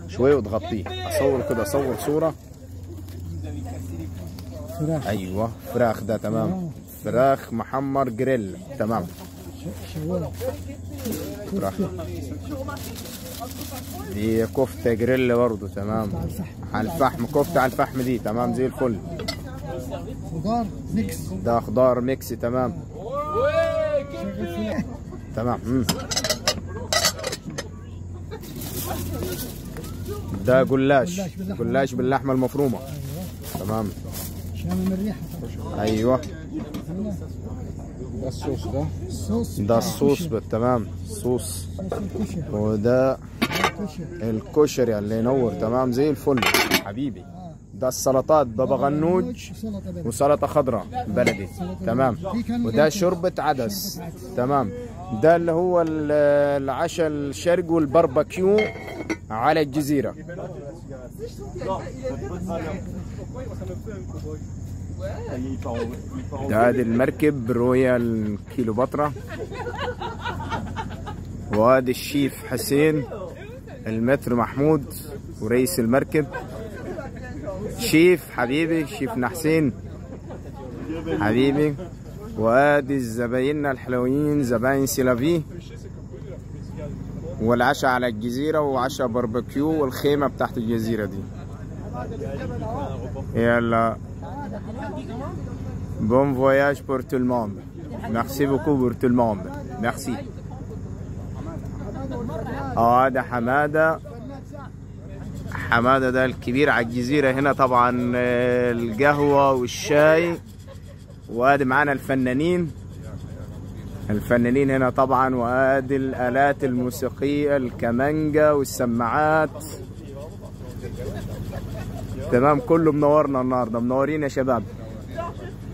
شويه وتغطيه اصور كده اصور صوره فراخ ايوه فراخ ده تمام فراخ محمر جريل تمام ش- شوايه فراخ دي كفته جريل برضه تمام على الفحم على الفحم كفته على الفحم دي تمام زي الفل خضار ميكس ده خضار ميكس تمام شغل فيه تمام مم. ده جلاش جلاش باللحمة. جلاش باللحمه المفرومه تمام شامم الريحه طبعا ايوه ده الصوص ده الصوص ده الصوص بال- تمام صوص صوص الكشري وده الكشري الكشري اللي ينور تمام زي الفل حبيبي ده السلطات بابا غنوج وسلطه بلدي وسلطه خضراء بلدي تمام وده شوربه عدس تمام ده اللي هو ال- العشاء الشرقي والباربيكيو على الجزيره ده هذه المركب رويال كيلوباترا وادي الشيف حسين المتر محمود ورئيس المركب شيف حبيبي شيفنا حسين حبيبي وادي الزبايننا الحلوين زباين سيلافي والعشاء على الجزيرة وعشاء باربيكيو والخيمة بتاعت الجزيرة دي يلا بون فواياج بور تو الموند ميرسي بوكو بور تو الموند ميرسي اه ده حماده حماده ده الكبير على الجزيره هنا طبعا آه، القهوه والشاي وادي معانا الفنانين الفنانين هنا طبعا وادي الالات الموسيقيه الكمانجا والسماعات تمام كله منورنا النهارده منورين يا شباب